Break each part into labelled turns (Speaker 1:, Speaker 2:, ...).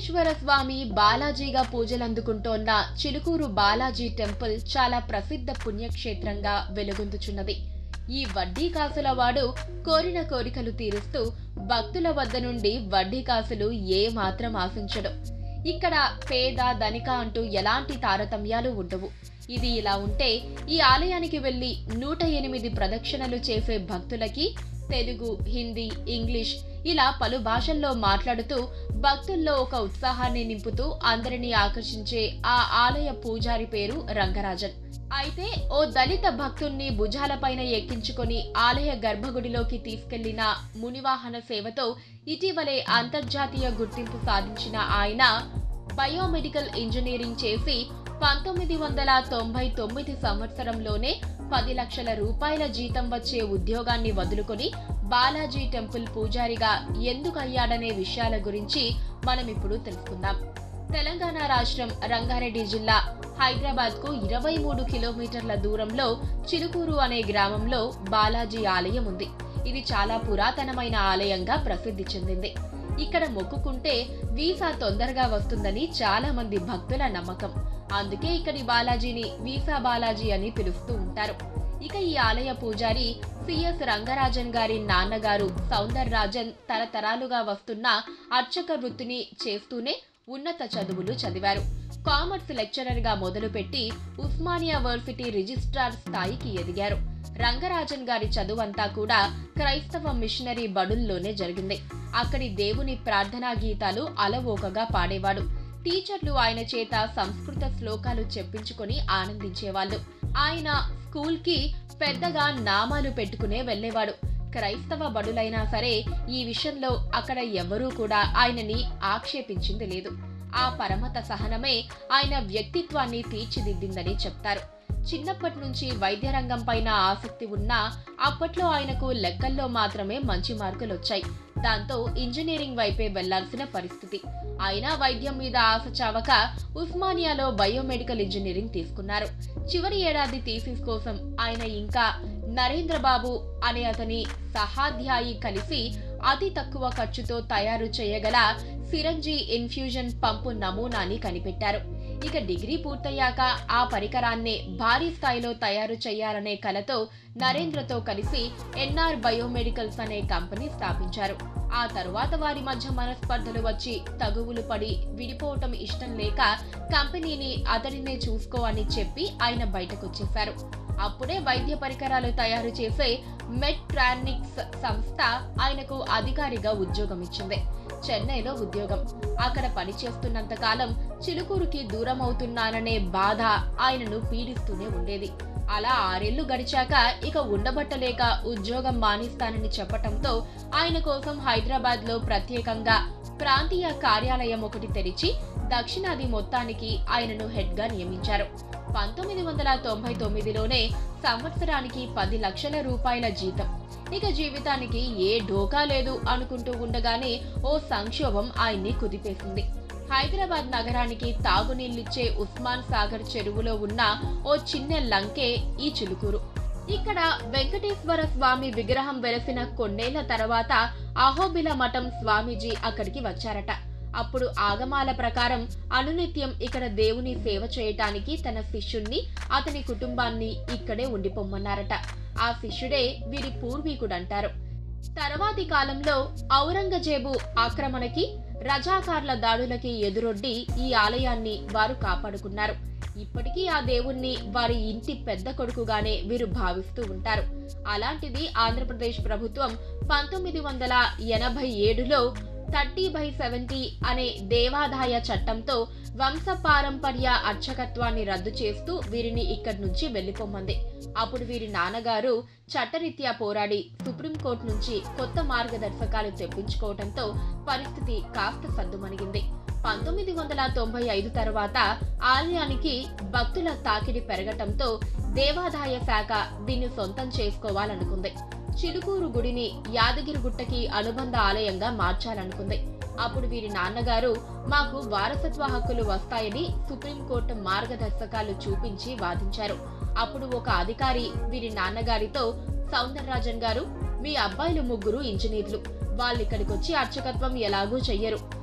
Speaker 1: వెంకటేశ్వర స్వామి బాలాజీగా పూజలందుకుంటోన్న చిలుకూరు బాలాజీ టెంపుల్ చాలా ప్రసిద్ధ పుణ్యక్షేత్రంగా వెలుగొందుచున్నది ఈ వడ్డీ కాసుల వాడు కోరిన కోరికలు తీరుస్తూ భక్తుల వద్ద నుండి వడ్డీ కాసులు ఏ మాత్రం ఆశించడు ఇక్కడ పేద ధనిక అంటూ ఎలాంటి తారతమ్యాలు ఉండవు ఇది ఇలా ఉంటే ఈ ఆలయానికి వెళ్లి నూట ఎనిమిది ప్రదక్షిణలు చేసే భక్తులకి తెలుగు హిందీ ఇంగ్లీష్ ఇలా పలు భాషల్లో మాట్లాడుతూ భక్తుల్లో ఒక ఉత్సాహాన్ని నింపుతూ అందరినీ ఆకర్షించే ఆ ఆలయ పూజారి పేరు రంగరాజన్ అయితే ఓ దళిత భక్తుణ్ణి భుజాలపైన ఎక్కించుకొని ఆలయ గర్భగుడిలోకి తీసుకెళ్లిన మునివాహన సేవతో ఇటీవలే అంతర్జాతీయ గుర్తింపు సాధించిన ఆయన బయోమెడికల్ ఇంజనీరింగ్ చేసి పంతొమ్మిది వందల తొంభై తొమ్మిది సంవత్సరంలోనే పది లక్షల రూపాయల జీతం వచ్చే ఉద్యోగాన్ని వదులుకొని బాలాజీ టెంపుల్ పూజారిగా ఎందుకు అయ్యాడనే విషయాల గురించి మనం ఇప్పుడు తెలుసుకుందాం తెలంగాణ రాష్ట్రం రంగారెడ్డి జిల్లా హైదరాబాద్ కు ఇరవై మూడు కిలోమీటర్ల దూరంలో చిలుకూరు అనే గ్రామంలో బాలాజీ ఆలయం ఉంది ఇది చాలా పురాతనమైన ఆలయంగా ప్రసిద్ధి చెందింది ఇక్కడ మొక్కుకుంటే వీసా తొందరగా వస్తుందని చాలా మంది భక్తుల నమ్మకం అందుకే ఇక్కడి బాలాజీని వీసా బాలాజీ అని పిలుస్తూ ఉంటారు ఇక ఈ ఆలయ పూజారి సిఎస్ రంగరాజన్ గారి నాన్నగారు సౌందర్ రాజన్ తరతరాలుగా వస్తున్న అర్చక వృత్తిని చేస్తూనే ఉన్నత చదువులు చదివారు కామర్స్ లెక్చరర్ గా మొదలుపెట్టి ఉస్మానియా వర్సిటీ రిజిస్ట్రార్ స్థాయికి ఎదిగారు రంగరాజన్ గారి చదువంతా కూడా క్రైస్తవ మిషనరీ బడుల్లోనే జరిగింది అక్కడి దేవుని ప్రార్థనా గీతాలు అలవోకగా పాడేవాడు టీచర్లు ఆయన చేత సంస్కృత శ్లోకాలు చెప్పించుకొని ఆనందించేవాళ్ళు ఆయన స్కూల్ కి పెద్దగా నామాలు పెట్టుకునే వెళ్లేవాడు క్రైస్తవ బడులైనా సరే ఈ విషయంలో అక్కడ ఎవరూ కూడా ఆయనని ఆక్షేపించింది లేదు ఆ పరమత సహనమే ఆయన వ్యక్తిత్వాన్ని తీర్చిదిద్దిందని చెప్తారు చిన్నప్పటి నుంచి వైద్య రంగం పైన ఆసక్తి ఉన్నా అప్పట్లో ఆయనకు లెక్కల్లో మాత్రమే మంచి మార్కులు వచ్చాయి దాంతో ఇంజనీరింగ్ వైపే వెళ్లాల్సిన పరిస్థితి అయినా వైద్యం మీద ఆశ చావక ఉస్మానియాలో బయోమెడికల్ ఇంజనీరింగ్ తీసుకున్నారు చివరి ఏడాది థీసిస్ కోసం ఆయన ఇంకా నరేంద్ర బాబు అనే అతని సహాధ్యాయి కలిసి అతి తక్కువ ఖర్చుతో తయారు చేయగల సిరంజీ ఇన్ఫ్యూజన్ పంపు నమూనాని కనిపెట్టారు ఇక డిగ్రీ పూర్తయ్యాక ఆ పరికరాన్నే భారీ స్థాయిలో తయారు చేయాలనే కలతో నరేంద్రతో కలిసి ఎన్ఆర్ బయోమెడికల్స్ అనే కంపెనీ స్థాపించారు ఆ తరువాత వారి మధ్య మనస్పర్ధలు వచ్చి తగువులు పడి విడిపోవటం ఇష్టం లేక కంపెనీని అతడినే చూసుకో అని చెప్పి ఆయన బయటకొచ్చేశారు అప్పుడే వైద్య పరికరాలు తయారు చేసే మెట్రానిక్స్ సంస్థ ఆయనకు అధికారిగా ఉద్యోగం ఇచ్చింది చెన్నైలో ఉద్యోగం అక్కడ పనిచేస్తున్నంత కాలం చిలుకూరుకి దూరం అవుతున్నాననే బాధ ఆయనను పీడిస్తూనే ఉండేది అలా ఆరేళ్లు గడిచాక ఇక ఉండబట్టలేక ఉద్యోగం మానేస్తానని చెప్పటంతో ఆయన కోసం హైదరాబాద్ లో ప్రత్యేకంగా ప్రాంతీయ కార్యాలయం ఒకటి తెరిచి దక్షిణాది మొత్తానికి ఆయనను హెడ్ గా నియమించారు పంతొమ్మిది వందల తొంభై తొమ్మిదిలోనే సంవత్సరానికి పది లక్షల రూపాయల జీతం ఇక జీవితానికి ఏ ఢోకా లేదు అనుకుంటూ ఉండగానే ఓ సంక్షోభం ఆయన్ని కుదిపేసింది హైదరాబాద్ నగరానికి తాగునీళ్లిచ్చే ఉస్మాన్ సాగర్ చెరువులో ఉన్న ఓ చిన్న లంకే ఈ చిలుకూరు ఇక్కడ వెంకటేశ్వర స్వామి విగ్రహం వెలసిన కొన్నేళ్ల తర్వాత అహోబిల మఠం స్వామీజీ అక్కడికి వచ్చారట అప్పుడు ఆగమాల ప్రకారం అనునిత్యం ఇక్కడ దేవుని సేవ చేయటానికి తన శిష్యుణ్ణి అతని కుటుంబాన్ని ఇక్కడే ఉండిపోమ్మన్నారట ఆ శిష్యుడే వీరి పూర్వీకుడంటారు తర్వాతి కాలంలో ఔరంగజేబు ఆక్రమణకి రజాకార్ల దాడులకి ఎదురొడ్డి ఈ ఆలయాన్ని వారు కాపాడుకున్నారు ఇప్పటికీ ఆ దేవుణ్ణి వారి ఇంటి పెద్ద కొడుకుగానే వీరు భావిస్తూ ఉంటారు అలాంటిది ఆంధ్రప్రదేశ్ ప్రభుత్వం పంతొమ్మిది వందల ఎనభై ఏడులో థర్టీ బై సెవెంటీ అనే దేవాదాయ చట్టంతో వంశపారంపర్య అర్చకత్వాన్ని రద్దు చేస్తూ వీరిని ఇక్కడి నుంచి వెళ్లిపోమ్మంది అప్పుడు వీరి నాన్నగారు చట్టరీత్యా పోరాడి సుప్రీంకోర్టు నుంచి కొత్త మార్గదర్శకాలు తెప్పించుకోవడంతో పరిస్థితి కాస్త సద్దుమణిగింది పంతొమ్మిది వందల తొంభై ఐదు తర్వాత ఆలయానికి భక్తుల తాకిడి పెరగటంతో దేవాదాయ శాఖ దీన్ని సొంతం చేసుకోవాలనుకుంది చిలుకూరు గుడిని యాదగిరిగుట్టకి అనుబంధ ఆలయంగా మార్చాలనుకుంది అప్పుడు వీరి నాన్నగారు మాకు వారసత్వ హక్కులు వస్తాయని సుప్రీంకోర్టు మార్గదర్శకాలు చూపించి వాదించారు అప్పుడు ఒక అధికారి వీరి నాన్నగారితో సౌందరరాజన్ గారు మీ అబ్బాయిలు ముగ్గురు ఇంజనీర్లు వాళ్ళు ఇక్కడికొచ్చి అర్చకత్వం ఎలాగూ చెయ్యరు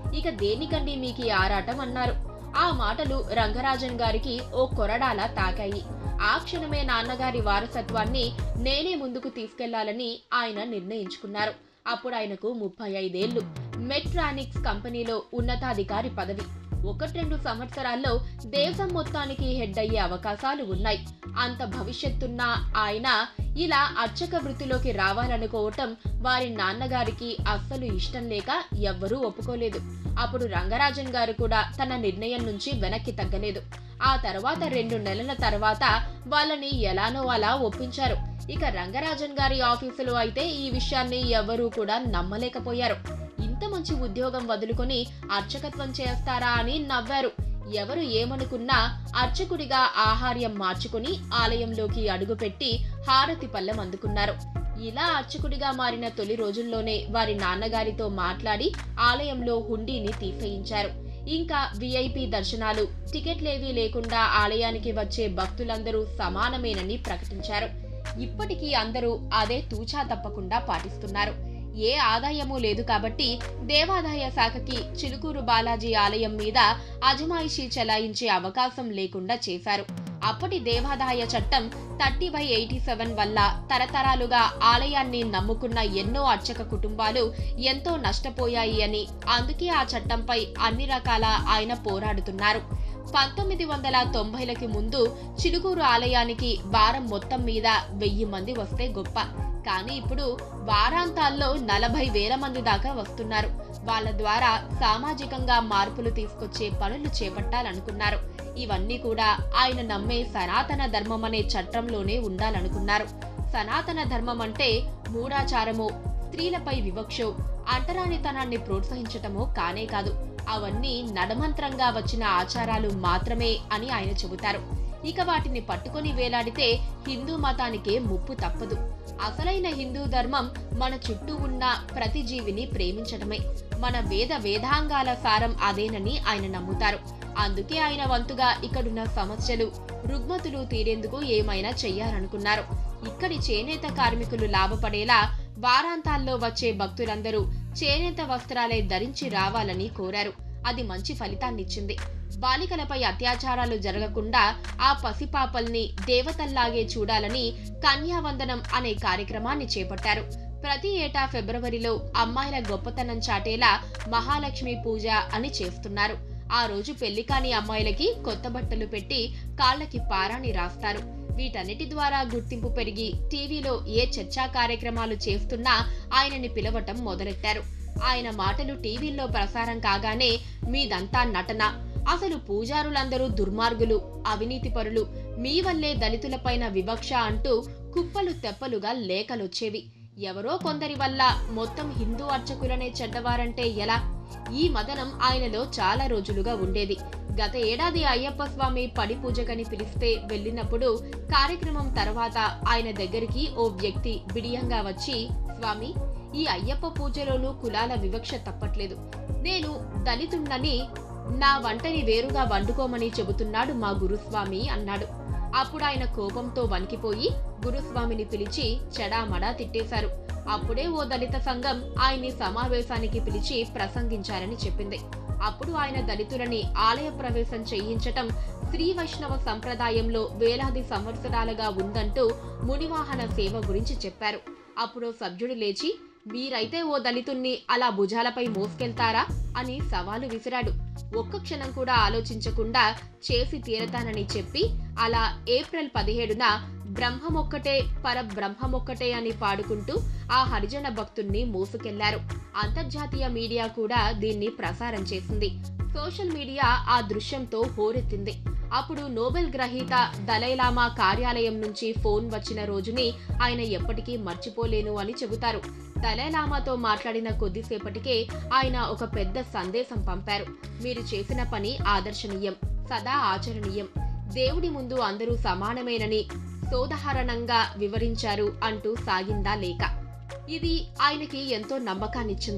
Speaker 1: ఇక దేనికండి మీకు ఈ ఆరాటం అన్నారు ఆ మాటలు రంగరాజన్ గారికి ఓ కొరడాలా తాకాయి ఆ క్షణమే నాన్నగారి వారసత్వాన్ని నేనే ముందుకు తీసుకెళ్లాలని ఆయన నిర్ణయించుకున్నారు అప్పుడు ఆయనకు ముప్పై ఐదేళ్లు మెట్రానిక్స్ కంపెనీలో ఉన్నతాధికారి పదవి ఒకటి రెండు సంవత్సరాల్లో దేశం మొత్తానికి హెడ్ అయ్యే అవకాశాలు ఉన్నాయి అంత భవిష్యత్తున్న ఆయన ఇలా అర్చక వృత్తిలోకి రావాలనుకోవటం వారి నాన్నగారికి అస్సలు ఇష్టం లేక ఎవ్వరూ ఒప్పుకోలేదు అప్పుడు రంగరాజన్ గారు కూడా తన నిర్ణయం నుంచి వెనక్కి తగ్గలేదు ఆ తర్వాత రెండు నెలల తర్వాత వాళ్ళని ఎలానో అలా ఒప్పించారు ఇక రంగరాజన్ గారి ఆఫీసులో అయితే ఈ విషయాన్ని ఎవరూ కూడా నమ్మలేకపోయారు ఇంత మంచి ఉద్యోగం వదులుకొని అర్చకత్వం చేస్తారా అని నవ్వారు ఎవరు ఏమనుకున్నా అర్చకుడిగా ఆహార్యం మార్చుకుని ఆలయంలోకి అడుగుపెట్టి హారతి పళ్ళెం అందుకున్నారు ఇలా అర్చకుడిగా మారిన తొలి రోజుల్లోనే వారి నాన్నగారితో మాట్లాడి ఆలయంలో హుండీని తీసేయించారు ఇంకా విఐపి దర్శనాలు టికెట్లేవీ లేకుండా ఆలయానికి వచ్చే భక్తులందరూ సమానమేనని ప్రకటించారు ఇప్పటికీ అందరూ అదే తూచా తప్పకుండా పాటిస్తున్నారు ఏ ఆదాయము లేదు కాబట్టి దేవాదాయ శాఖకి చిలుకూరు బాలాజీ ఆలయం మీద అజమాయిషీ చెలాయించే అవకాశం లేకుండా చేశారు అప్పటి దేవాదాయ చట్టం థర్టీ బై ఎయిటీ సెవెన్ వల్ల తరతరాలుగా ఆలయాన్ని నమ్ముకున్న ఎన్నో అర్చక కుటుంబాలు ఎంతో నష్టపోయాయి అని అందుకే ఆ చట్టంపై అన్ని రకాల ఆయన పోరాడుతున్నారు పంతొమ్మిది వందల తొంభైలకి ముందు చిలుకూరు ఆలయానికి వారం మొత్తం మీద వెయ్యి మంది వస్తే గొప్ప కానీ ఇప్పుడు వారాంతాల్లో నలభై వేల మంది దాకా వస్తున్నారు వాళ్ళ ద్వారా సామాజికంగా మార్పులు తీసుకొచ్చే పనులు చేపట్టాలనుకున్నారు ఇవన్నీ కూడా ఆయన నమ్మే సనాతన ధర్మం అనే చట్టంలోనే ఉండాలనుకున్నారు సనాతన ధర్మం అంటే మూఢాచారము స్త్రీలపై వివక్ష అంటరానితనాన్ని ప్రోత్సహించటమో కానే కాదు అవన్నీ నడమంత్రంగా వచ్చిన ఆచారాలు మాత్రమే అని ఆయన చెబుతారు ఇక వాటిని పట్టుకొని వేలాడితే హిందూ మతానికే ముప్పు తప్పదు అసలైన హిందూ ధర్మం మన చుట్టూ ఉన్న ప్రతి జీవిని ప్రేమించడమే మన వేద వేదాంగాల సారం అదేనని ఆయన నమ్ముతారు అందుకే ఆయన వంతుగా ఇక్కడున్న సమస్యలు రుగ్మతులు తీరేందుకు ఏమైనా చెయ్యాలనుకున్నారు ఇక్కడి చేనేత కార్మికులు లాభపడేలా వారాంతాల్లో వచ్చే భక్తులందరూ చేనేత వస్త్రాలే ధరించి రావాలని కోరారు అది మంచి ఫలితాన్నిచ్చింది బాలికలపై అత్యాచారాలు జరగకుండా ఆ పసిపాపల్ని దేవతల్లాగే చూడాలని కన్యావందనం అనే కార్యక్రమాన్ని చేపట్టారు ప్రతి ఏటా ఫిబ్రవరిలో అమ్మాయిల గొప్పతనం చాటేలా మహాలక్ష్మి పూజ అని చేస్తున్నారు ఆ రోజు పెళ్లి కాని అమ్మాయిలకి కొత్త బట్టలు పెట్టి కాళ్ళకి పారాని రాస్తారు వీటన్నిటి ద్వారా గుర్తింపు పెరిగి టీవీలో ఏ చర్చా కార్యక్రమాలు చేస్తున్నా ఆయనని పిలవటం మొదలెట్టారు ఆయన మాటలు టీవీల్లో ప్రసారం కాగానే మీదంతా నటన అసలు పూజారులందరూ దుర్మార్గులు అవినీతిపరులు మీ వల్లే దళితులపైన వివక్ష అంటూ కుప్పలు తెప్పలుగా లేఖలొచ్చేవి ఎవరో కొందరి వల్ల మొత్తం హిందూ అర్చకులనే చెడ్డవారంటే ఎలా ఈ మదనం ఆయనలో చాలా రోజులుగా ఉండేది గత ఏడాది అయ్యప్ప స్వామి పడి పూజకని పిలిస్తే వెళ్ళినప్పుడు కార్యక్రమం తర్వాత ఆయన దగ్గరికి ఓ వ్యక్తి బిడియంగా వచ్చి స్వామి ఈ అయ్యప్ప పూజలోనూ కులాల వివక్ష తప్పట్లేదు నేను దళితున్నని నా వంటని వేరుగా వండుకోమని చెబుతున్నాడు మా గురుస్వామి అన్నాడు అప్పుడు ఆయన కోపంతో వణికిపోయి గురుస్వామిని పిలిచి చెడామడా తిట్టేశారు అప్పుడే ఓ దళిత సంఘం ఆయన్ని సమావేశానికి పిలిచి ప్రసంగించారని చెప్పింది అప్పుడు ఆయన దళితులని ఆలయ ప్రవేశం చేయించటం శ్రీ వైష్ణవ సంప్రదాయంలో వేలాది సంవత్సరాలుగా ఉందంటూ మునివాహన సేవ గురించి చెప్పారు అప్పుడు సభ్యుడు లేచి మీరైతే ఓ దళితుణ్ణి అలా భుజాలపై మోసుకెళ్తారా అని సవాలు విసిరాడు ఒక్క క్షణం కూడా ఆలోచించకుండా చేసి తీరతానని చెప్పి అలా ఏప్రిల్ పదిహేడున బ్రహ్మమొక్కటే పరబ్రహ్మమొక్కటే అని పాడుకుంటూ ఆ హరిజన భక్తుణ్ణి మోసుకెళ్లారు అంతర్జాతీయ మీడియా కూడా దీన్ని ప్రసారం చేసింది సోషల్ మీడియా ఆ దృశ్యంతో హోరెత్తింది అప్పుడు నోబెల్ గ్రహీత దలైలామా కార్యాలయం నుంచి ఫోన్ వచ్చిన రోజుని ఆయన ఎప్పటికీ మర్చిపోలేను అని చెబుతారు దలైలామాతో మాట్లాడిన కొద్దిసేపటికే ఆయన ఒక పెద్ద సందేశం పంపారు మీరు చేసిన పని ఆదర్శనీయం సదా ఆచరణీయం దేవుడి ముందు అందరూ సమానమేనని సోదహరణంగా వివరించారు అంటూ సాగిందా లేక ఇది ఆయనకి ఎంతో నమ్మకాన్నిచ్చింది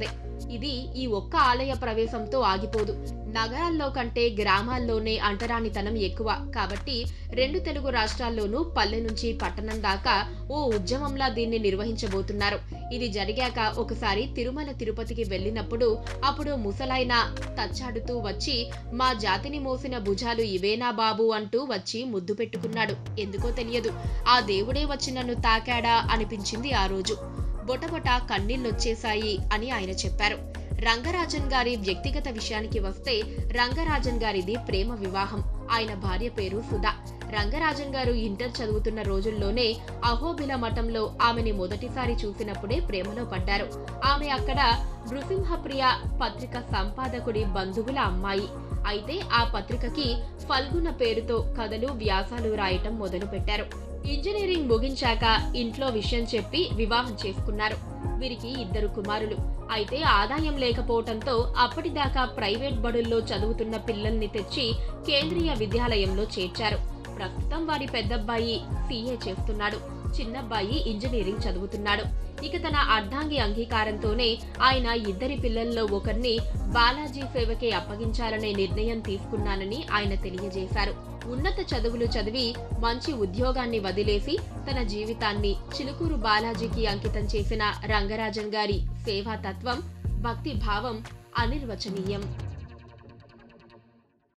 Speaker 1: ఇది ఈ ఒక్క ఆలయ ప్రవేశంతో ఆగిపోదు నగరాల్లో కంటే గ్రామాల్లోనే అంటరానితనం ఎక్కువ కాబట్టి రెండు తెలుగు రాష్ట్రాల్లోనూ పల్లె నుంచి పట్టణం దాకా ఓ ఉద్యమంలా దీన్ని నిర్వహించబోతున్నారు ఇది జరిగాక ఒకసారి తిరుమల తిరుపతికి వెళ్ళినప్పుడు అప్పుడు ముసలాయన తచ్చాడుతూ వచ్చి మా జాతిని మోసిన భుజాలు ఇవేనా బాబు అంటూ వచ్చి ముద్దు పెట్టుకున్నాడు ఎందుకో తెలియదు ఆ దేవుడే వచ్చి నన్ను తాకాడా అనిపించింది ఆ రోజు బొటబొట కన్నీళ్ళొచ్చేశాయి అని ఆయన చెప్పారు రంగరాజన్ గారి వ్యక్తిగత విషయానికి వస్తే రంగరాజన్ గారిది ప్రేమ వివాహం ఆయన భార్య పేరు సుధా రంగరాజన్ గారు ఇంటర్ చదువుతున్న రోజుల్లోనే అహోబిల మఠంలో ఆమెని మొదటిసారి చూసినప్పుడే ప్రేమలో పడ్డారు ఆమె అక్కడ నృసింహప్రియ పత్రిక సంపాదకుడి బంధువుల అమ్మాయి అయితే ఆ పత్రికకి ఫల్గుణ పేరుతో కథలు వ్యాసాలు రాయటం మొదలు పెట్టారు ఇంజనీరింగ్ ముగించాక ఇంట్లో విషయం చెప్పి వివాహం చేసుకున్నారు వీరికి ఇద్దరు కుమారులు అయితే ఆదాయం లేకపోవటంతో అప్పటిదాకా ప్రైవేట్ బడుల్లో చదువుతున్న పిల్లల్ని తెచ్చి కేంద్రీయ విద్యాలయంలో చేర్చారు ప్రస్తుతం వారి పెద్దబ్బాయి సీఏ చేస్తున్నాడు చిన్నబ్బాయి ఇంజనీరింగ్ చదువుతున్నాడు ఇక తన అర్ధాంగి అంగీకారంతోనే ఆయన ఇద్దరి పిల్లల్లో ఒకరిని బాలాజీ సేవకే అప్పగించాలనే నిర్ణయం తీసుకున్నానని ఆయన తెలియజేశారు ఉన్నత చదువులు చదివి మంచి ఉద్యోగాన్ని వదిలేసి తన జీవితాన్ని చిలుకూరు బాలాజీకి అంకితం చేసిన రంగరాజన్ గారి సేవాతత్వం భక్తి భావం అనిర్వచనీయం